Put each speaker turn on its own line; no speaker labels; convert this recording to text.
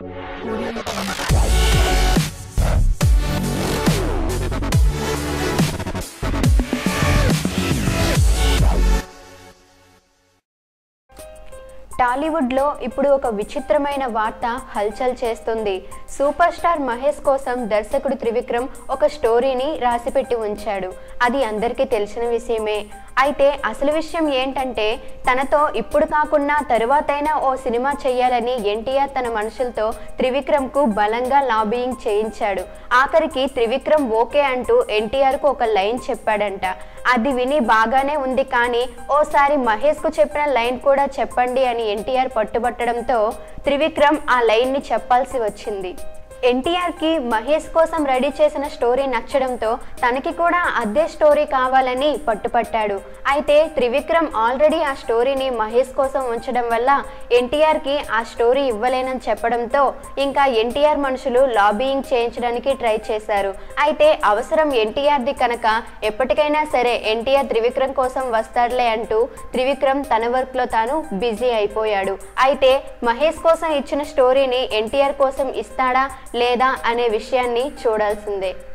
టాలీవుడ్లో ఇప్పుడు ఒక విచిత్రమైన వార్త హల్చల్ చేస్తుంది సూపర్ స్టార్ మహేష్ కోసం దర్శకుడు త్రివిక్రమ్ ఒక స్టోరీని రాసిపెట్టి ఉంచాడు అది అందరికీ తెలిసిన విషయమే అయితే అసలు విషయం ఏంటంటే తనతో ఇప్పుడు కాకుండా తరువాతైనా ఓ సినిమా చేయాలని ఎన్టీఆర్ తన మనుషులతో త్రివిక్రమ్కు బలంగా లాబియింగ్ చేయించాడు ఆఖరికి త్రివిక్రమ్ ఓకే అంటూ ఎన్టీఆర్కు ఒక లైన్ చెప్పాడంట అది విని బాగానే ఉంది కానీ ఓసారి మహేష్కు చెప్పిన లైన్ కూడా చెప్పండి అని ఎన్టీఆర్ పట్టుబట్టడంతో త్రివిక్రమ్ ఆ లైన్ని చెప్పాల్సి వచ్చింది ఎన్టీఆర్కి మహేష్ కోసం రెడీ చేసిన స్టోరీ నచ్చడంతో తనకి కూడా అదే స్టోరీ కావాలని పట్టుపట్టాడు అయితే త్రివిక్రమ్ ఆల్రెడీ ఆ స్టోరీని మహేష్ కోసం ఉంచడం వల్ల ఎన్టీఆర్కి ఆ స్టోరీ ఇవ్వలేనని చెప్పడంతో ఇంకా ఎన్టీఆర్ మనుషులు లాబియింగ్ చేయించడానికి ట్రై చేశారు అయితే అవసరం ఎన్టీఆర్ది కనుక ఎప్పటికైనా సరే ఎన్టీఆర్ త్రివిక్రమ్ కోసం వస్తాడులే అంటూ త్రివిక్రమ్ తన వర్క్లో తాను బిజీ అయిపోయాడు అయితే మహేష్ కోసం ఇచ్చిన స్టోరీని ఎన్టీఆర్ కోసం ఇస్తాడా లేదా అనే విషయాన్ని చూడాల్సిందే